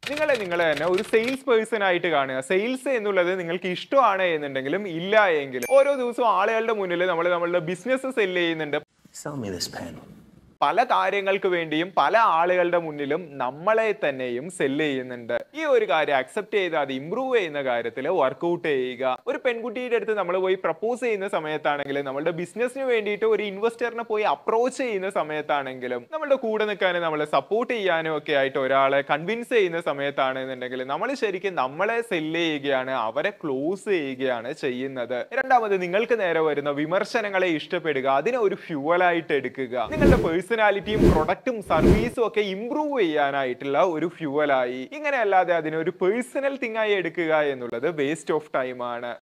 നിങ്ങളെ നിങ്ങൾ തന്നെ ഒരു സെയിൽസ് പേഴ്സൺ ആയിട്ട് കാണുക സെയിൽസ് എന്നുള്ളത് നിങ്ങൾക്ക് ഇഷ്ടമാണ് എന്നുണ്ടെങ്കിലും ഇല്ല എങ്കിലും ഓരോ ദിവസവും ആളുകളുടെ മുന്നിൽ നമ്മൾ നമ്മളുടെ ബിസിനസ് സെല്ല് ചെയ്യുന്നുണ്ട് Sell me this pen. പല കാര്യങ്ങൾക്ക് വേണ്ടിയും പല ആളുകളുടെ മുന്നിലും നമ്മളെ തന്നെയും സെല്ല് ചെയ്യുന്നുണ്ട് ഈ ഒരു കാര്യം അക്സെപ്റ്റ് ചെയ്ത് അത് ഇമ്പ്രൂവ് ചെയ്യുന്ന കാര്യത്തിൽ വർക്കൗട്ട് ചെയ്യുക ഒരു പെൺകുട്ടിയുടെ അടുത്ത് നമ്മൾ പോയി പ്രപ്പോസ് ചെയ്യുന്ന സമയത്താണെങ്കിലും നമ്മളുടെ ബിസിനസ്സിന് വേണ്ടിയിട്ട് ഒരു ഇൻവെസ്റ്ററിനെ പോയി അപ്രോച്ച് ചെയ്യുന്ന സമയത്താണെങ്കിലും നമ്മളുടെ കൂടെ നിൽക്കാനും നമ്മളെ സപ്പോർട്ട് ചെയ്യാനും ഒക്കെ ആയിട്ട് ഒരാളെ കൺവിൻസ് ചെയ്യുന്ന സമയത്താണെന്നുണ്ടെങ്കിൽ നമ്മൾ ശരിക്കും നമ്മളെ സെല്ല് ചെയ്യുകയാണ് അവരെ ക്ലോസ് ചെയ്യുകയാണ് ചെയ്യുന്നത് രണ്ടാമത് നിങ്ങൾക്ക് നേരെ വരുന്ന വിമർശനങ്ങളെ ഇഷ്ടപ്പെടുക അതിനെ ഒരു ഫ്യൂവലായിട്ട് എടുക്കുക നിങ്ങളുടെ പേഴ്സണാലിറ്റിയും പ്രൊഡക്റ്റും സർവീസും ഒക്കെ ഇംപ്രൂവ് ചെയ്യാനായിട്ടുള്ള ഒരു ഫ്യൂവലായി ഇങ്ങനെ അല്ലാതെ അതിനെ ഒരു പേഴ്സണൽ തിങ് ആയി എടുക്കുക എന്നുള്ളത് വേസ്റ്റ് ഓഫ് ടൈം ആണ്